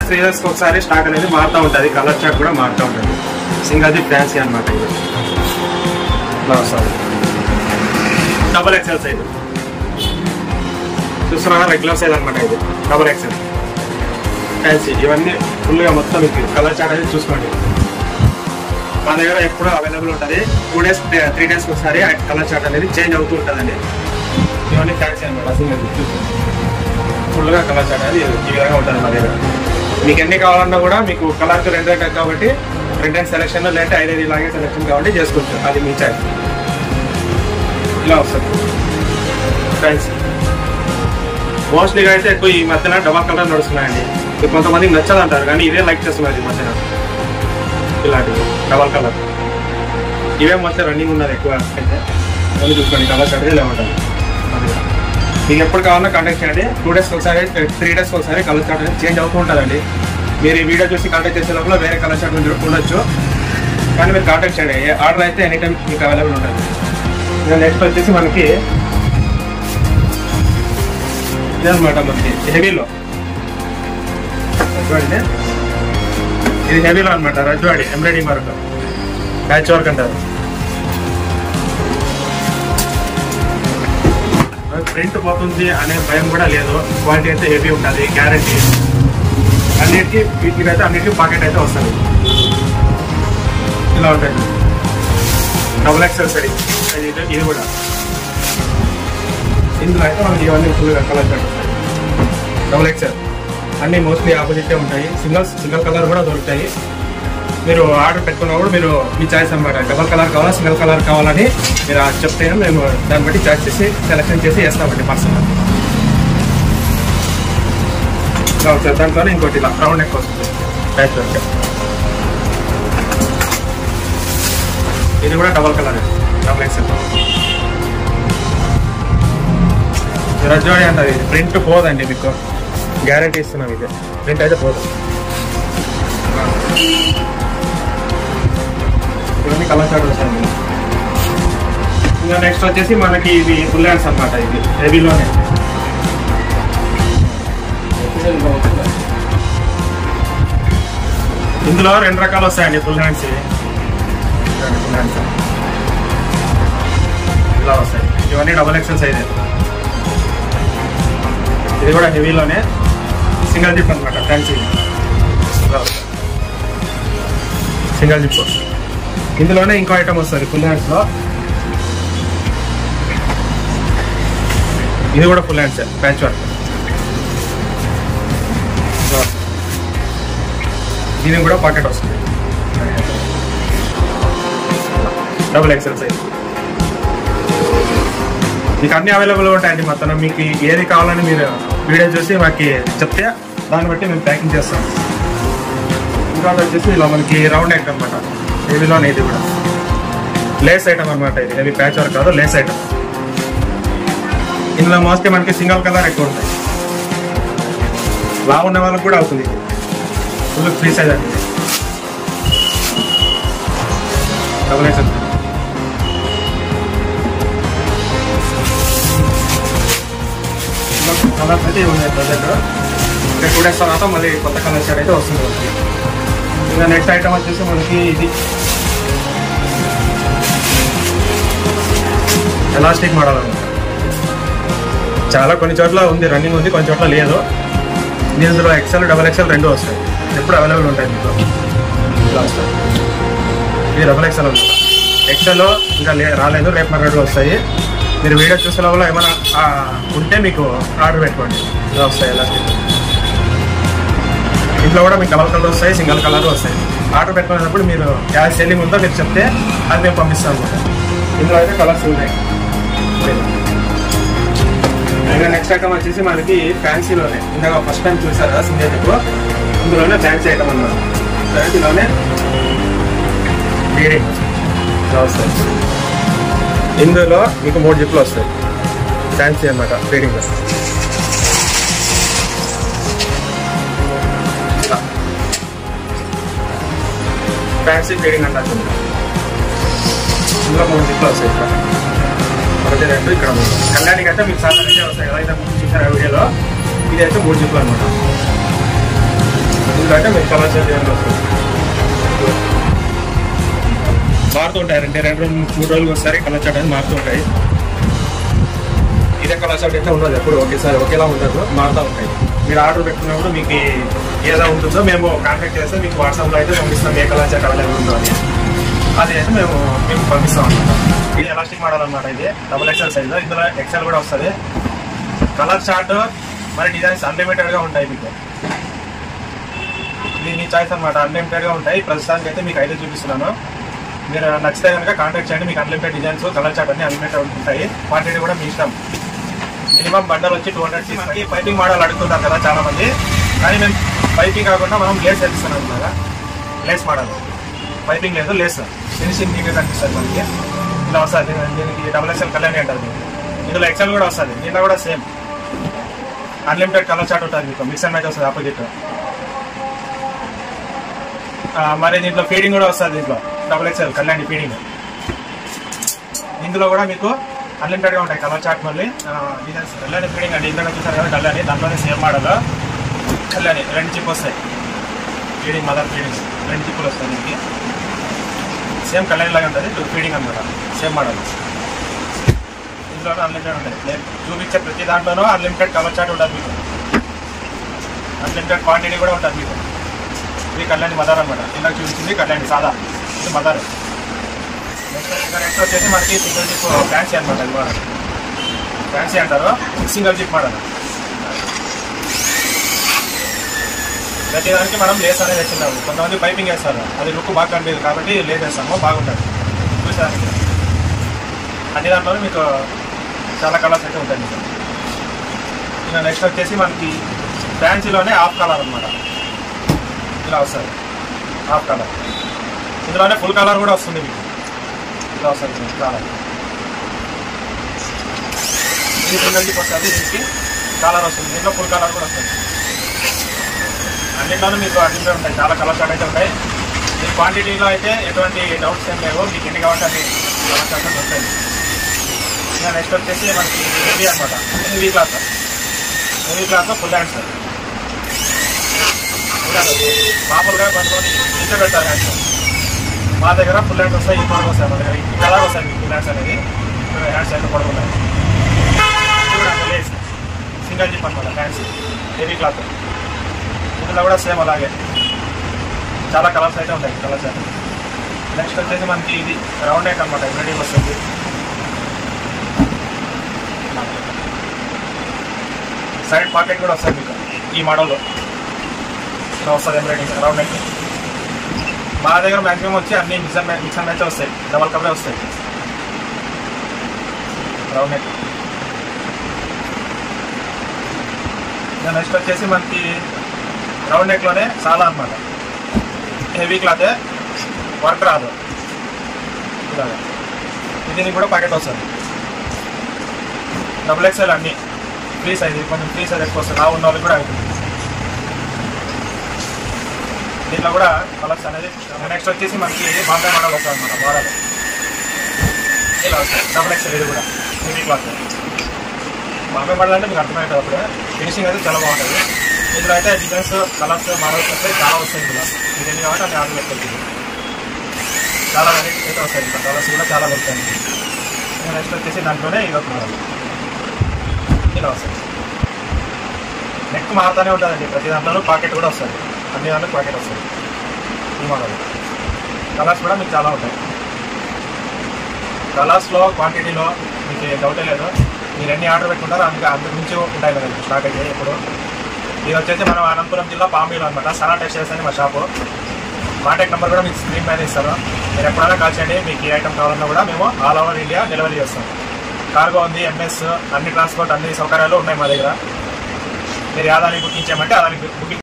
Three days ఒకసారి stock అనేది మారుతూ ఉంటుంది కలర్ చార్ట్ కూడా మారుతూ ఉంటుంది సింగల్ ది ఫ్యాన్సీ అనమాట ఇది ఇలా వస్తుంది డబల్ ఎక్సెల్ సైజ్ చూస్తున్నా రెగ్యులర్ సైజ్ అనమాట ఇది డబల్ ఎక్సెల్ ఫ్యాన్సీ ఇవన్నీ ఫుల్గా మొత్తం మీకు కలర్ చార్ట్ అనేది చూసుకోండి మా దగ్గర ఎప్పుడు అవైలబుల్ ఉంటుంది టూ డేస్ త్రీ డేస్ ఒకసారి కలర్ చార్ట్ అనేది చేంజ్ అవుతూ ఉంటుందండి ఇవన్నీ ఫ్యాన్సీ అనమాట సింగల్ ఫుల్గా కలర్ చార్ట్ అనేది ఈ విధంగా ఉంటుంది మా దగ్గర మీకు ఎన్ని కావాలన్నా కూడా మీకు కలర్కి రెండు రెండు కాబట్టి రెండు రెండు సెలెక్షన్ లేదంటే ఐదైదు ఇలాగే సెలెక్షన్ కాబట్టి చేసుకోవచ్చు అది మీ చాయిస్ ఇలా వస్తుంది ఫ్యాన్సీ మోస్ట్లీగా అయితే ఎక్కువ ఈ మధ్యన డబల్ కలర్ నడుస్తున్నాయండి ఇది కొంతమందికి నచ్చదు అంటారు కానీ ఇదే లైక్ చేస్తున్నారు ఈ మధ్యన ఇలాంటివి డబల్ కలర్ ఇవే మొత్తం రన్నింగ్ ఉన్నది ఎక్కువ అయితే మళ్ళీ చూసుకోండి కలర్ షర్ట్ ఇలా ఉంటుంది అది. మీకు ఎప్పుడు కావాలన్నా కాంటాక్ట్ చేయండి టూ డేస్ ఒకసారి త్రీ డేస్ ఒకసారి కలర్ షర్ట్ అనేది చేంజ్ అవుతూ ఉంటుందండి మీరు ఈ వీడియో చూసి కాంటాక్ట్ చేసే లోపల వేరే కలర్ షర్ట్ మీరు ఉండొచ్చు కానీ మీరు కాంటాక్ట్ చేయండి ఆర్డర్ అయితే ఎనీ టైం మీకు అవైలబుల్ ఉంటుంది నెక్స్ట్ వచ్చేసి మనకి ఇదనమాట మనకి హెవీలో చూడండి ఇది హెవీలో అనమాట Rajwadi embroidering work patch work అంటారు ప్రింట్ పోతుంది అనే భయం కూడా లేదు క్వాలిటీ అయితే హెవీ ఉంటుంది గ్యారంటీ అన్నిటికీ వీటికి అయితే అన్నిటికీ పాకెట్ అయితే వస్తుంది ఇలా ఉంటుంది డబుల్ ఎక్సెల్ సరి ఇది ఇది కూడా ఇందులో అయితే మనకి ఇవన్నీ ఫుల్గా కలర్ కట్ డబుల్ ఎక్సెల్ అన్ని మోస్ట్లీ ఆపోజిటే ఉంటాయి సింగల్ సింగిల్ కలర్ కూడా దొరుకుతాయి మీరు ఆర్డర్ పెట్టుకున్నప్పుడు మీరు మీ చాయిస్ అనమాట డబల్ కలర్ కావాలా సింగిల్ కలర్ కావాలని మీరు అది చెప్తే మేము దాన్ని బట్టి చాయిస్ చేసి సెలెక్షన్ చేసి వేస్తామండి పర్సన్ దాంట్లో ఇంకోటి ఇలా రౌండ్ నెక్ వస్తుంది ప్యాచ్ వర్క్ ఇది కూడా double colour double XL Rajwadi అంటారు ఇది ప్రింట్ పోదండి మీకు గ్యారంటీ ఇస్తున్నాం ఇది ప్రింట్ అయితే పోదు ఇవన్నీ కలర్ షార్ట్ వచ్చాయండి ఇంకా నెక్స్ట్ వచ్చేసి మనకి ఇది ఫుల్ హ్యాండ్స్ అనమాట ఇది హెవీలోనే ఇందులో రెండు రకాలు వస్తాయండి ఫుల్ హ్యాండ్స్ ఇవి ఫుల్ హ్యాండ్స్ ఇలా వస్తాయి ఇవన్నీ డబల్ ఎక్సెల్ సైజ్ ఇది కూడా హెవీలోనే సింగిల్ జిప్ అనమాట ఫ్యాన్సీ సింగిల్ జిప్ ఇందులోనే ఇంకో ఐటమ్ వస్తుంది ఫుల్ హ్యాండ్స్ లో ఇది కూడా ఫుల్ హ్యాండ్స్ ప్యాచ్ వర్క్ దీనికి కూడా పాకెట్ వస్తుంది డబుల్ ఎక్సెల్ సైజ్ మీకు అన్ని అవైలబుల్ ఉంటాయండి మొత్తం మీకు ఏది కావాలని మీరు వీడియో చూసి మాకు చెప్తే దాన్ని బట్టి మేము ప్యాకింగ్ చేస్తాం ఇంకా వచ్చేసి ఇలా మనకి రౌండ్ నెక్ అనమాట హెవీలోనే ఇది కూడా లేస్ ఐటమ్ అనమాట ఇది హెవీ ప్యాచ్ వర్క్ కాదు లేస్ ఐటమ్ ఇందులో మోస్ట్లీ మనకి సింగిల్ కలర్ ఎక్కువ ఉంటాయి బాగున్న వాళ్ళకి కూడా అవుతుంది ఇది ఫుల్ ఫ్రీ సైజ్ అండి డబుల్ ఎక్సెల్ కలర్స్ అయితే ఉన్నాయి ప్రజెంట్ ఇంకా టూ డేస్ తర్వాత మళ్ళీ కొత్త కలర్ షేడ్ అయితే వస్తుంది మనకి. ఇంకా నెక్స్ట్ ఐటమ్ వచ్చేసి మనకి ఇది ఎలాస్టిక్ మోడల్ అనమాట చాలా కొన్ని చోట్ల ఉంది రన్నింగ్ ఉంది కొన్ని చోట్ల లేదు దీనిలో ఎక్సెల్ డబల్ ఎక్సెల్ రెండు వస్తాయి ఎప్పుడు అవైలబుల్ ఉంటాయి మీకు ఇలా వస్తాయి ఇది డబల్ ఎక్సెల్ అనమాట ఎక్సెల్ ఇంకా లే- రాలేదు రేపు మర్నాడు వస్తాయి మీరు వీడియో చూసే లోపల ఏమైనా ఆ, ఉంటే మీకు ఆర్డర్ పెట్టుకోండి ఇలా వస్తాయి ఎలాస్టిక్ ఇంట్లో కూడా మీకు డబల్ కలర్ వస్తాయి సింగిల్ కలర్ వస్తాయి ఆర్డర్ పెట్టుకునేటప్పుడు మీరు క్యాష్ సెల్లింగ్ ఉందో మీరు చెప్తే అది మేము పంపిస్తాం అనమాట ఇందులో అయితే కలర్స్ ఉన్నాయి ఇంకా నెక్స్ట్ ఐటమ్ వచ్చేసి మనకి ఫ్యాన్సీలోనే ఇందాక ఫస్ట్ టైం చూసారు కదా సింగేటకు ఇందులోనే ఫ్యాన్సీ ఐటమ్ అన్నమాట ఫ్యాన్సీలోనే బీడింగ్ ఇలా వస్తాయి ఇందులో మీకు మూడు జిప్లు వస్తాయి ఫ్యాన్సీ అనమాట బీడింగ్ ఇలా ఫ్యాన్సీ బీడింగ్ అంటారు ఇందులో మూడు జిప్లు వస్తాయి ఇక్కడ ఒకటి రెండు ఇక్కడ మూడు కళ్యాణికి అయితే మీకు సాధారణంగా వస్తాయి కదా అయితే ముందు చూసారు ఆ వీడియోలో ఇది అయితే మూడు జిప్లు అనమాట ఇందులో అంటే మీకు కలర్ చార్ట్ ఏమైనా వస్తుంది మారుతూ ఉంటాయి రెండు రెండు రోజులు మూడు రోజులు ఒకసారి కలర్ చార్ట్ అనేది మారుతూ ఉంటాయి ఇదే కలర్ చార్ట్ అయితే ఉండదు ఎప్పుడు ఒకేసారి ఒకేలా ఉండదు మారుతూ ఉంటాయి మీరు ఆర్డర్ పెట్టుకున్నప్పుడు మీకు ఏదో ఉంటుందో మేము కాంటాక్ట్ చేస్తే మీకు వాట్సాప్లో అయితే పంపిస్తాం ఏ కలర్ చార్ట్ అవైలబుల్ ఉందో అని అది అయితే మేము మీకు పంపిస్తాం అనమాట ఇది ఎలాస్టిక్ మోడల్ అనమాట ఇది డబుల్ ఎక్స్ఎల్ సైజ్ ఇందులో ఎక్స్ఎల్ కూడా వస్తుంది కలర్ చార్ట్ మరి డిజైన్స్ అన్లిమిటెడ్ గా ఉంటాయి మీకు ఇది మీ చాయిస్ అనమాట అన్లిమిటెడ్ గా ఉంటాయి ప్రస్తుతానికి అయితే మీకు ఐదు చూపిస్తున్నాను మీరు నచ్చితే కనుక కాంటాక్ట్ చేయండి మీకు అన్లిమిటెడ్ డిజైన్స్ కలర్ చార్ట్ అన్ని అన్లిమిటెడ్ ఉంటాయి క్వాంటిటీ కూడా మీ ఇష్టం మినిమం బండల్ వచ్చి టూ హండ్రెడ్ మనకి పైపింగ్ మోడల్ అడుగుతుంటారు కదా చాలా మంది కానీ మేము పైపింగ్ కాకుండా మనం లేస్ వేపిస్తున్నాం కదా లేస్ మోడల్ పైపింగ్ లేదు లేస్ ఫినిషింగ్ నీట్గా కనిపిస్తుంది మనకి ఇలా వస్తుంది దీనికి డబుల్ ఎక్స్ఎల్ కళ్యాణి అంటారు దీన్ని. ఇందులో ఎక్స్ఎల్ కూడా వస్తుంది దీంట్లో కూడా సేమ్ అన్లిమిటెడ్ కలర్ చార్ట్ ఉంటుంది మీకు మిక్స్ అండ్ మ్యాచ్ వస్తుంది ఆపోజిట్ మరి దీంట్లో ఫీడింగ్ కూడా వస్తుంది దీంట్లో డబుల్ ఎక్స్ఎల్ కళ్యాణి ఫీడింగ్ ఇందులో కూడా మీకు అన్లిమిటెడ్ గా ఉంటాయి కలర్ చార్ట్ మళ్ళీ డిజైన్స్ కళ్యాణి ఫీడింగ్ అంటే ఇందులో చూసారు కదా కళ్యాణి దాంట్లోనే సేమ్ మోడల్ కళ్యాణి రెండు చిప్ వస్తాయి ఫీడింగ్ మదర్ ఫీడింగ్ రెండు చిప్పులు వస్తాయి దీనికి సేమ్ కళ్యాణి లాగా ఉంటుంది ఫీడింగ్ అనమాట సేమ్ మోడల్ ఇందులో అన్లిమిటెడ్ ఉంటాయి నేను చూపించే ప్రతి దాంట్లోనూ అన్లిమిటెడ్ కలర్ చార్ట్ ఉంటుంది మీకు అన్లిమిటెడ్ క్వాంటిటీ కూడా ఉంటుంది మీకు ఇది కళ్యాణి మదర్ అనమాట ఇందాక చూపించింది కళ్యాణి సాదా ఇది మదర్ నెక్స్ట్ నెక్స్ట్ వచ్చేసి మనకి సింగిల్ జిప్ ఫ్యాన్సీ అనమాట ఇది మోడల్ ఫ్యాన్సీ అంటారు సింగిల్ జిప్ మోడల్ ప్రతి దానికి మనం లేస్ అనేది వేసింటాము కొంతమంది పైపింగ్ వేస్తారు అది లుక్ బాగా కనిపించదు కాబట్టి లేస్ వేస్తాము బాగుంటుంది చూసానికి అన్ని దాంట్లో మీకు చాలా కలర్స్ అయితే ఉంటాయి మీకు ఇంకా నెక్స్ట్ వచ్చేసి మనకి ఫ్యాన్సీలోనే హాఫ్ కలర్ అనమాట ఇలా వస్తుంది హాఫ్ కలర్ ఇందులోనే ఫుల్ కలర్ కూడా వస్తుంది మీకు ఇలా వస్తుంది మీకు కలర్ ఇది సింగిల్కి వస్తుంది దీనికి కలర్ వస్తుంది దీంట్లో ఫుల్ కలర్ కూడా వస్తుంది అన్నింటిలోనూ మీకు అన్నింటిలో ఉంటాయి చాలా కలర్ షార్ట్ అయితే ఉంటాయి ఈ క్వాంటిటీలో అయితే ఎటువంటి డౌట్స్ ఏం లేవు మీకు ఎన్ని కావాలంటే అన్ని కలర్ షార్ట్ వస్తాయి ఇంకా నెక్స్ట్ వచ్చేసి మనకి హెవీ అనమాట heavy cloth heavy cloth full hands మామూలుగా కొంతమంది ఇంత పెడతారు హ్యాండ్స్ మా దగ్గర ఫుల్ హ్యాండ్స్ వస్తాయి ఈ పొడవు వస్తాయి మా దగ్గర ఇక్కడ వస్తాయి మీకు ఫుల్ హ్యాండ్స్ అనేది హ్యాండ్స్ అయితే పొడవు ఉన్నాయి సింగల్ జిప్ అనమాట హ్యాండ్స్ హెవీ క్లాత్ ఇందులో కూడా సేమ్ అలాగే చాలా కలర్స్ అయితే ఉంటాయి కలర్స్ అయితే నెక్స్ట్ వచ్చేసి మనకి ఇది రౌండ్ నెక్ అనమాట రెడీ వస్తుంది సైడ్ పాకెట్ కూడా వస్తుంది మీకు ఈ మోడల్లో ఇలా వస్తుంది ఎంబ్రాయిడింగ్ రౌండ్ నెక్ మా దగ్గర మ్యాక్సిమం వచ్చి అన్ని mix and mix and match వస్తాయి డబల్ కవరే వస్తాయి రౌండ్ నెక్ నెక్స్ట్ వచ్చేసి మనకి రౌండ్ నెక్లోనే చాలా అనమాట హెవీ క్లాత్ వర్క్ రాదు ఇలాగా దీనికి కూడా ప్యాకెట్ వస్తుంది డబుల్ ఎక్స్ఎల్ అన్ని ఫ్రీ సైజ్ కొంచెం ఫ్రీ సైజ్ ఎక్కువ వస్తుంది నా ఉన్న వాళ్ళకి కూడా అవుతుంది దీంట్లో కూడా కలర్స్ అనేది నెక్స్ట్ వచ్చేసి మనకి బాంబే మోడల్ వస్తుంది అనమాట మోడల్ ఇలా వస్తుంది డబుల్ ఎక్స్ఎల్ ఇది కూడా హెవీ క్లాత్ బాంబే మోడల్ అంటే మీకు అర్థమవుతుంది అప్పుడు ఫినిషింగ్ అయితే చాలా బాగుంటుంది ఇందులో అయితే డిజైన్స్ కలర్స్ మోడల్స్ వస్తాయి చాలా వస్తాయి ఇందులో మీకు ఎన్ని కాబట్టి అన్ని ఆర్డర్ పెట్టుకోవచ్చు చాలా వెరైటీస్ అయితే వస్తాయి ఇంకా కలర్స్ కూడా చాలా దొరుకుతాయి ఇంకా నెక్స్ట్ వచ్చేసి దాంట్లోనే ఇది ఒక మోడల్ ఇలా వస్తుంది నెక్ మారుతూనే ఉంటుందండి ప్రతి దాంట్లోనూ పాకెట్ కూడా వస్తుంది అన్ని దాంట్లో పాకెట్ వస్తుంది ఈ మోడల్ కలర్స్ కూడా మీకు చాలా ఉంటాయి కలర్స్లో క్వాంటిటీలో మీకు ఏ డౌటే లేదు మీరు ఎన్ని ఆర్డర్ పెట్టుకుంటారో అందుకే అంతకు మించి ఉంటాయి కదా స్టాక్ అయితే ఇప్పుడు ఇది వచ్చేసి మనం అనంతపురం జిల్లా పాంబీలో అనమాట సనా టెక్స్టైల్స్ అని మా షాపు కాంటాక్ట్ నెంబర్ కూడా మీకు స్క్రీన్ మీద ఇస్తారు మీరు ఎప్పుడైనా కాల్ చేయండి మీకు ఏ ఐటమ్ కావాలన్నా కూడా మేము ఆల్ ఓవర్ ఇండియా డెలివరీ చేస్తాం కార్గో ఉంది ఎంఎస్ అన్ని ట్రాన్స్పోర్ట్ అన్ని సౌకర్యాలు ఉన్నాయి మా దగ్గర మీరు యాదానికి బుకింగ్ చేయమంటే అదానికి బుకింగ్